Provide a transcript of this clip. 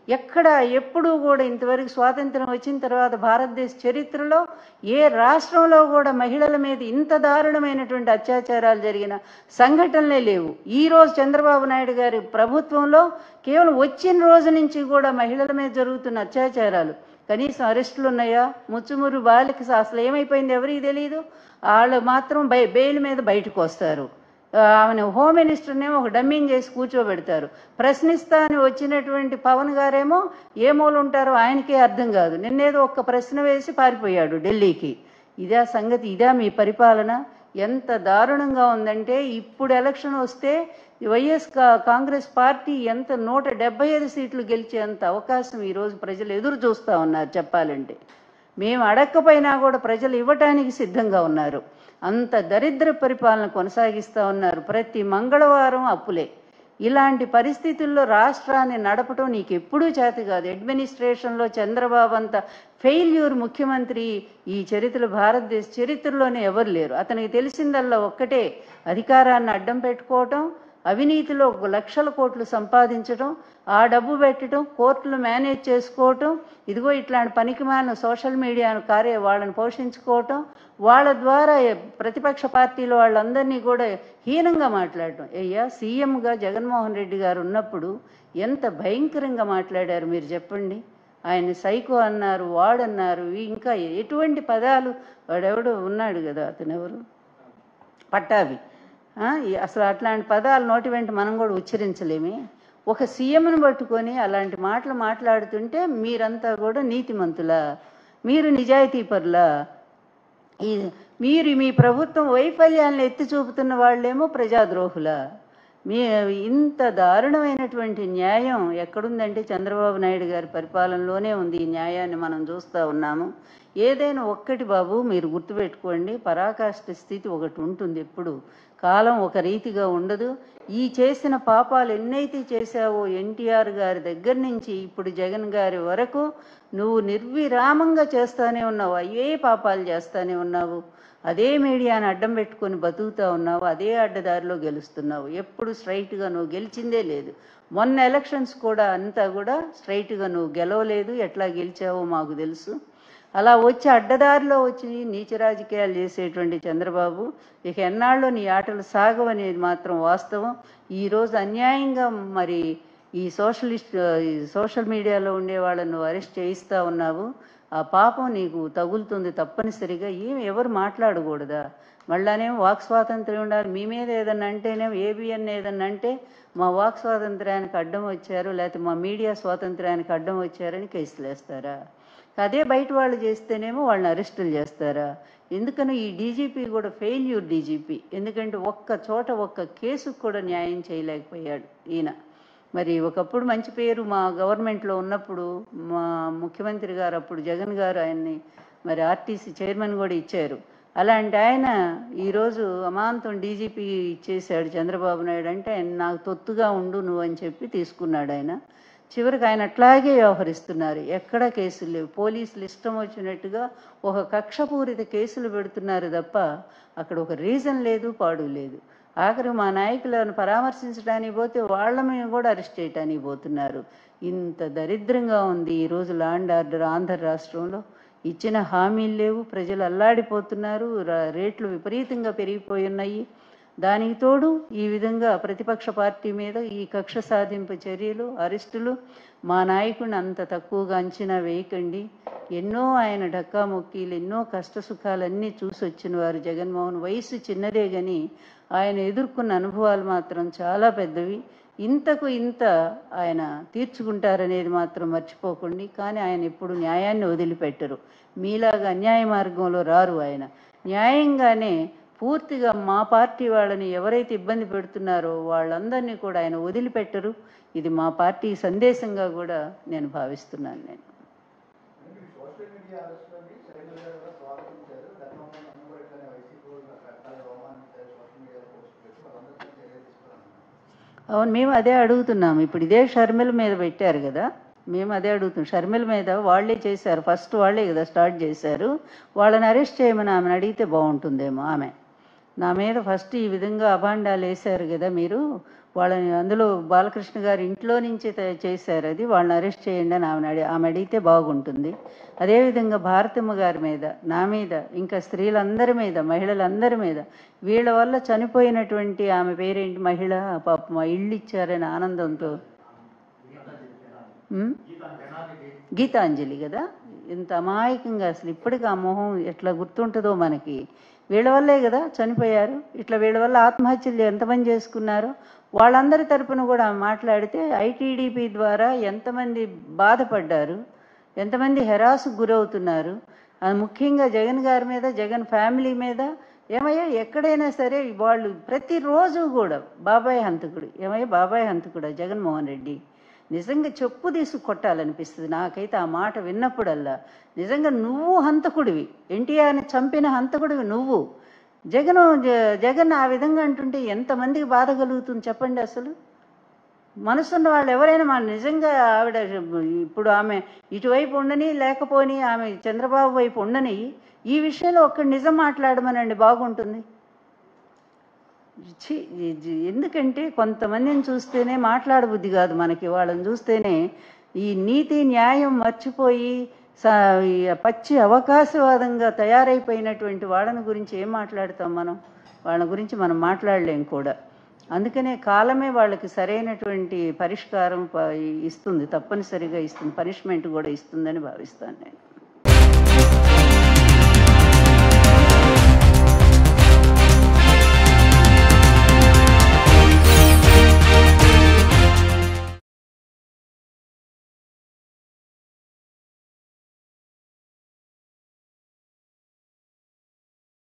ఎక్కడ ఎప్పుడూ కూడా ఇంతవరకు స్వాతంత్రం వచ్చిన తర్వాత భారతదేశ చరిత్రలో ఏ రాష్ట్రంలో కూడా మహిళల మీద ఇంత దారుణమైనటువంటి అత్యాచారాలు జరిగిన సంఘటనలే లేవు ఈ రోజు చంద్రబాబు నాయుడు గారి ప్రభుత్వంలో కేవలం వచ్చిన రోజు నుంచి కూడా మహిళల మీద జరుగుతున్న అత్యాచారాలు కనీసం అరెస్టులు ఉన్నాయా ముచ్చుమురు బాలిక అసలు ఏమైపోయింది ఎవరికి తెలియదు వాళ్ళు మాత్రం బై బెయిల్ మీద బయటకు వస్తారు ఆ, ఆమెను హోమ్ మినిస్టర్నేమో ఒక డమ్మింగ్ చేసి కూర్చోబెడతారు ప్రశ్నిస్తా అని వచ్చినటువంటి పవన్ గారేమో ఏ మూల ఉంటారో ఆయనకే అర్థం కాదు నిన్నేదో ఒక్క ప్రశ్న వేసి పారిపోయాడు ఢిల్లీకి ఇదా సంగతి ఇదా మీ పరిపాలన ఎంత దారుణంగా ఉందంటే ఇప్పుడు ఎలక్షన్ వస్తే వైఎస్ కా- కాంగ్రెస్ పార్టీ ఎంత నూట డెబ్బై ఐదు సీట్లు గెలిచేంత అవకాశం ఈరోజు ప్రజలు ఎదురు చూస్తూ ఉన్నారు చెప్పాలంటే మేము అడక్కపోయినా కూడా ప్రజలు ఇవ్వటానికి సిద్ధంగా ఉన్నారు అంత దరిద్ర పరిపాలన కొనసాగిస్తూ ఉన్నారు ప్రతి మంగళవారం అప్పులే ఇలాంటి పరిస్థితుల్లో రాష్ట్రాన్ని నడపటం నీకు ఎప్పుడూ చేత కాదు అడ్మినిస్ట్రేషన్లో చంద్రబాబు అంత ఫెయిల్యూర్ ముఖ్యమంత్రి ఈ చరిత్ర భారతదేశ చరిత్రలోనే ఎవరు లేరు అతనికి తెలిసిందల్లా ఒక్కటే అధికారాన్ని అడ్డం పెట్టుకోవటం అవినీతిలో ఒక లక్షల కోట్లు సంపాదించడం ఆ డబ్బు పెట్టడం కోర్టులు మేనేజ్ చేసుకోవటం ఇదిగో ఇట్లాంటి పనికిమాలిన సోషల్ మీడియాను కార్య వాళ్ళని పోషించుకోవటం వాళ్ళ ద్వారా ప్రతిపక్ష పార్టీల వాళ్ళందరినీ కూడా హీనంగా మాట్లాడటం అయ్యా సీఎంగా జగన్మోహన్ రెడ్డి గారు ఉన్నప్పుడు ఎంత భయంకరంగా మాట్లాడారు మీరు చెప్పండి ఆయన సైకో అన్నారు వాడన్నారు ఇంకా ఎటువంటి పదాలు వాడెవడో ఉన్నాడు కదా అతను ఎవరు పట్టాభి ఆ, ఈ- అసలు అట్లాంటి పదాలు నోటి వెంట మనం కూడా ఉచ్చరించలేమే ఒక సీఎంను పట్టుకొని అలాంటి మాటలు మాట్లాడుతుంటే మీరంతా కూడా నీతిమంతులా మీరు నిజాయితీపరులా ఈ మీరు మీ ప్రభుత్వం వైఫల్యాలను ఎత్తి చూపుతున్న వాళ్ళేమో ప్రజాద్రోహుల మీ ఇంత దారుణమైనటువంటి న్యాయం ఎక్కడుందంటే చంద్రబాబు నాయుడు గారి పరిపాలనలోనే ఉంది ఈ న్యాయాన్ని మనం చూస్తూ ఉన్నాము ఏదైనా ఒక్కటి బాబు మీరు గుర్తుపెట్టుకోండి పరాకాష్ఠ స్థితి ఒకటి ఉంటుంది ఎప్పుడు కాలం ఒక రీతిగా ఉండదు ఈ చేసిన పాపాలు ఎన్నైతే చేశావో ఎన్టీఆర్ గారి దగ్గర నుంచి ఇప్పుడు జగన్ గారి వరకు నువ్వు నిర్విరామంగా చేస్తానే ఉన్నావు అయ్యే పాపాలు చేస్తానే ఉన్నావు అదే మీడియాని అడ్డం పెట్టుకొని బతుకుతా ఉన్నావు అదే అడ్డదారిలో గెలుస్తున్నావు ఎప్పుడు స్ట్రైట్గా నువ్వు గెలిచిందే లేదు మొన్న ఎలక్షన్స్ కూడా అంతా కూడా స్ట్రైట్గా నువ్వు గెలవలేదు ఎట్లా గెలిచావో మాకు తెలుసు అలా వచ్చి అడ్డదారిలో వచ్చి నీచ రాజకీయాలు చేసేటువంటి చంద్రబాబు ఇక ఎన్నాళ్ళు నీ ఆటలు సాగవనేది మాత్రం వాస్తవం ఈరోజు అన్యాయంగా మరి ఈ సోషలిస్ట్ ఈ సోషల్ మీడియాలో ఉండే వాళ్ళను నువ్వు అరెస్ట్ చేయిస్తా ఉన్నావు ఆ పాపం నీకు తగులుతుంది తప్పనిసరిగా ఏం ఎవరు మాట్లాడకూడదా మళ్ళానేమో వాక్ స్వాతంత్ర్యం ఉండాలి మీ మీద ఏదన్నా అంటేనేమో ఏబిఎన్ ఏదన్నా అంటే మా వాక్ స్వాతంత్ర్యానికి అడ్డం వచ్చారు లేకపోతే మా మీడియా స్వాతంత్ర్యానికి అడ్డం వచ్చారని కేసులు వేస్తారా అదే బయట వాళ్ళు చేస్తేనేమో వాళ్ళని అరెస్టులు చేస్తారా ఎందుకని ఈ డీజీపీ కూడా ఫెయిల్యూర్ డీజీపీ ఎందుకంటే ఒక్క చోట ఒక్క కేసుకు కూడా న్యాయం చేయలేకపోయాడు ఈయన మరి ఒకప్పుడు మంచి పేరు మా గవర్నమెంట్లో ఉన్నప్పుడు మా ముఖ్యమంత్రి గారు అప్పుడు జగన్ గారు ఆయన్ని మరి ఆర్టీసీ చైర్మన్ కూడా ఇచ్చారు అలాంటి ఆయన ఈరోజు అమాంతం డీజీపీ ఇచ్చేశాడు చంద్రబాబు నాయుడు అంటే ఆయన నాకు తొత్తుగా ఉండు నువ్వు అని చెప్పి తీసుకున్నాడు ఆయన చివరికి ఆయన అట్లాగే వ్యవహరిస్తున్నారు ఎక్కడ కేసులు లేవు పోలీసులు ఇష్టం వచ్చినట్టుగా ఒక కక్షపూరిత కేసులు పెడుతున్నారు తప్ప అక్కడ ఒక రీజన్ లేదు పాడు లేదు ఆఖరి మా నాయకులను పరామర్శించడానికి పోతే వాళ్ళ మీద కూడా అరెస్ట్ చేయడానికి పోతున్నారు ఇంత దరిద్రంగా ఉంది ఈరోజు లాండ్ ఆర్డర్ ఆంధ్ర రాష్ట్రంలో ఇచ్చిన హామీలు లేవు ప్రజలు అల్లాడిపోతున్నారు రా- రేట్లు విపరీతంగా పెరిగిపోయి ఉన్నాయి దానికి తోడు ఈ విధంగా ప్రతిపక్ష పార్టీ మీద ఈ కక్ష సాధింపు చర్యలు అరెస్టులు మా నాయకుడిని అంత తక్కువగా అంచనా వేయకండి ఎన్నో ఆయన డక్కా మొక్కీలు ఎన్నో కష్ట సుఖాలన్నీ చూసి వచ్చిన వారు జగన్మోహన్ వయసు చిన్నదే కానీ ఆయన ఎదుర్కొన్న అనుభవాలు మాత్రం చాలా పెద్దవి ఇంతకు ఇంత ఆయన తీర్చుకుంటారనేది మాత్రం మర్చిపోకండి కానీ ఆయన ఎప్పుడు న్యాయాన్ని వదిలిపెట్టరు మీలాగా అన్యాయ మార్గంలో రారు ఆయన న్యాయంగానే పూర్తిగా మా పార్టీ వాళ్ళని ఎవరైతే ఇబ్బంది పెడుతున్నారో వాళ్ళందరినీ కూడా ఆయన వదిలిపెట్టరు ఇది మా పార్టీ సందేశంగా కూడా నేను భావిస్తున్నాను నేను అంటే ఈ సోషల్ మీడియా అరెస్ట్లోని శైలజ గారు కూడా స్వాగతించారు గతంలో నన్ను కూడా ఇట్లానే వైసీపీ వాళ్ళు రకరకాల అవమానించారు సోషల్ మీడియాలో పోస్ట్ పెట్టి వాళ్ళందరికీ చర్య తీసుకున్నాను అవును మేము అదే అడుగుతున్నాము ఇప్పుడు ఇదే షర్మిల మీద పెట్టారు కదా మేము అదే అడుగుతున్నాం షర్మిల మీద వాళ్ళే చేశారు ఫస్ట్ వాళ్ళే కదా స్టార్ట్ చేశారు వాళ్ళని అరెస్ట్ చేయమని ఆమెను అడిగితే బాగుంటుందేమో ఆమె నా మీద ఫస్ట్ ఈ విధంగా అభాండాలు వేశారు కదా మీరు వాళ్ళని అందులో బాలకృష్ణ గారి ఇంట్లో నుంచి త- చేశారు అది వాళ్ళని అరెస్ట్ చేయండి అని ఆమె అడి ఆమె అడిగితే బాగుంటుంది అదేవిధంగా భారతమ్మ గారి మీద నా మీద ఇంకా స్త్రీలందరి మీద మహిళలందరి మీద వీళ్ళ వల్ల చనిపోయినటువంటి ఆమె పేరేంటి మహిళ పాప మా ఇల్లు ఇచ్చారని ఆనందంతో ఉమ్? గీతాంజలి కదా ఇంత అమాయకంగా అసలు ఇప్పటికి ఆ మొహం ఎట్లా గుర్తుంటుందో మనకి వీళ్ళ వల్లే కదా చనిపోయారు ఇట్లా వీళ్ళ వల్ల ఆత్మహత్యలు ఎంతమంది చేసుకున్నారు వాళ్ళందరి తరపున కూడా మాట్లాడితే ఐటీడీపీ ద్వారా ఎంతమంది బాధపడ్డారు ఎంతమంది హెరాస్కు గురవుతున్నారు అది ముఖ్యంగా జగన్ గారి మీద జగన్ ఫ్యామిలీ మీద ఏమయ్యా ఎక్కడైనా సరే వాళ్ళు ప్రతిరోజు కూడా బాబాయ్ హంతకుడు ఏమయ్యా బాబాయ్ హంతకుడా జగన్మోహన్ రెడ్డి నిజంగా చెప్పు తీసి కొట్టాలనిపిస్తుంది నాకైతే ఆ మాట విన్నప్పుడల్లా నిజంగా నువ్వు హంతకుడివి ఎన్టీఆర్ని చంపిన హంతకుడివి నువ్వు జగన్ జగన్ ఆ విధంగా అంటుంటే ఎంతమందికి బాధ కలుగుతుంది చెప్పండి అసలు మనసున్న వాళ్ళు ఎవరైనా మన నిజంగా ఆవిడ ఇప్పుడు ఆమె ఇటువైపు ఉండని లేకపోని ఆమె చంద్రబాబు వైపు ఉండని ఈ విషయంలో ఒక్క నిజం మాట్లాడమనండి బాగుంటుంది ఛీ, ఈ- ఈ- ఎందుకంటే కొంతమందిని చూస్తేనే మాట్లాడబుద్ధి కాదు మనకి వాళ్ళని చూస్తేనే ఈ నీతి న్యాయం మర్చిపోయి స- ఈ పచ్చి అవకాశవాదంగా తయారైపోయినటువంటి వాళ్ళని గురించి ఏం మాట్లాడతాం మనం వాళ్ళ గురించి మనం మాట్లాడలేం కూడా అందుకనే కాలమే వాళ్ళకి సరైనటువంటి పరిష్కారం ప- ఇస్తుంది తప్పనిసరిగా ఇస్తుంది పనిష్మెంట్ కూడా ఇస్తుందని భావిస్తాను నేను